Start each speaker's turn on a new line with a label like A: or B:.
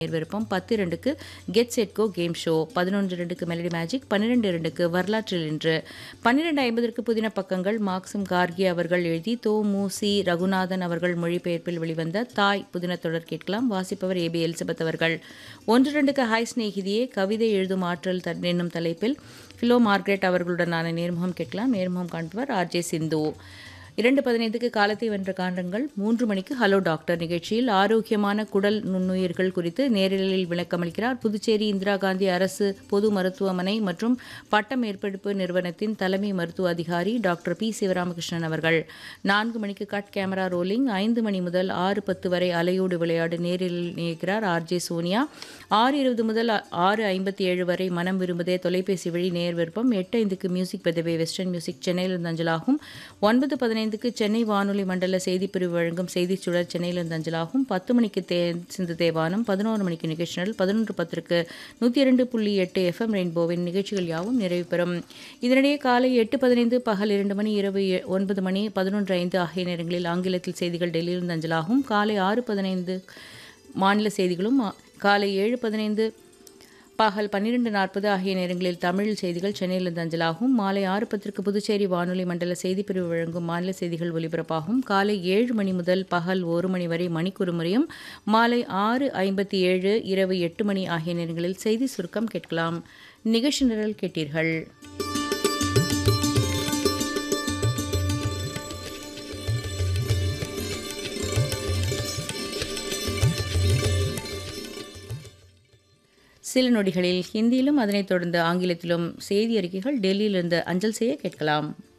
A: விருப்பம் பத்து இரண்டுக்கு get set go game show பதினொன்று இரண்டுக்கு மெலடி மேஜிக் பன்னிரெண்டு இரண்டுக்கு வரலாற்றில் இன்று பன்னிரெண்டு ஐம்பதற்கு புதின பக்கங்கள் மார்க்சும் கார்கி அவர்கள் எழுதி தோ மு சி ரகுநாதன் அவர்கள் மொழிபெயர்ப்பில் வெளிவந்த தாய் புதின தொடர் கேட்கலாம் வாசிப்பவர் ஏபி எலிசபெத் அவர்கள் ஒன்று இரண்டுக்கு ஹாய் சிநேகிதியே கவிதை எழுதும் ஆற்றல் தன் என்னும் தலைப்பில் ஃபிலோ மார்க்ரெட் அவர்களுடனான நேர்முகம் கேட்கலாம் நேர்முகம் காண்பவர் ஆர்ஜே சிந்து இரண்டு பதினைந்துக்கு காலத்தை வென்ற காண்டங்கள் மூன்று மணிக்கு ஹலோ டாக்டர் நிகழ்ச்சியில் ஆரோக்கியமான குடல் நுண்ணுயிர்கள் குறித்து நேரலில் விளக்கமளிக்கிறார் புதுச்சேரி இந்திரா காந்தி அரசு பொது மருத்துவமனை மற்றும் பட்ட மேற்படிப்பு நிறுவனத்தின் தலைமை மருத்துவ அதிகாரி டாக்டர் பி சிவராமகிருஷ்ணன் அவர்கள் நான்கு மணிக்கு கட் கேமரா ரோலிங் ஐந்து மணி முதல் ஆறு பத்து வரை அலையோடு விளையாடு நேரில் நினைக்கிறார் ஆர்ஜே சோனியா ஆறு இருபது முதல் ஆறு ஐம்பத்தி ஏழு வரை மனம் விரும்புதே தொலைபேசி வழி நேர் விருப்பம் எட்டு ஐந்துக்கு மியூசிக் பதவே வெஸ்டர்ன் மியூசிக் சென்னையிலிருந்து அஞ்சலாகும் ஒன்பது பதினைந்துக்கு சென்னை வானொலி மண்டல செய்திப்பிரிவு வழங்கும் செய்திச் சுடர் சென்னையிலிருந்து அஞ்சலாகும் பத்து மணிக்கு தே சிந்து தேவானம் பதினோரு மணிக்கு நிகழ்ச்சி நிரல் பதினொன்று பத்திற்கு நூற்றி இரண்டு புள்ளி எட்டு எஃப்எம் ரெயின்போவின் நிகழ்ச்சிகள் யாவும் நிறைவு பெறும் இதனிடையே காலை எட்டு பதினைந்து பகல் இரண்டு மணி இரவு எ- ஒன்பது மணி பதினொன்று ஐந்து ஆகிய நேரங்களில் ஆங்கிலத்தில் செய்திகள் டெல்லியிலிருந்து அஞ்சலாகும் காலை ஆறு பதினைந்து மாநில செய்திகளும் ஆ- காலை ஏழு பதினைந்து பகல் பன்னிரெண்டு நாற்பது ஆகிய நேரங்களில் தமிழ் செய்திகள் சென்னையிலிருந்து அஞ்சலாகும் மாலை ஆறு பத்திற்கு புதுச்சேரி வானொலி மண்டல செய்திப்பிரிவு வழங்கும் மாநில செய்திகள் ஒலிபரப்பாகும் காலை ஏழு மணி முதல் பகல் ஒரு மணி வரை மணிக்கூறு முறையும் மாலை ஆறு ஐம்பத்தி ஏழு இரவு எட்டு மணி ஆகிய நேரங்களில் செய்தி சுருக்கம் கேட்கலாம் நிகழ்ச்சி நிரல் கேட்டீர்கள் சில நொடிகளில் ஹிந்தியிலும் அதனைத் தொடர்ந்து ஆங்கிலத்திலும் செய்தி அறிக்கைகள் டெல்லியிலிருந்து அஞ்சல் செய்ய கேட்கலாம்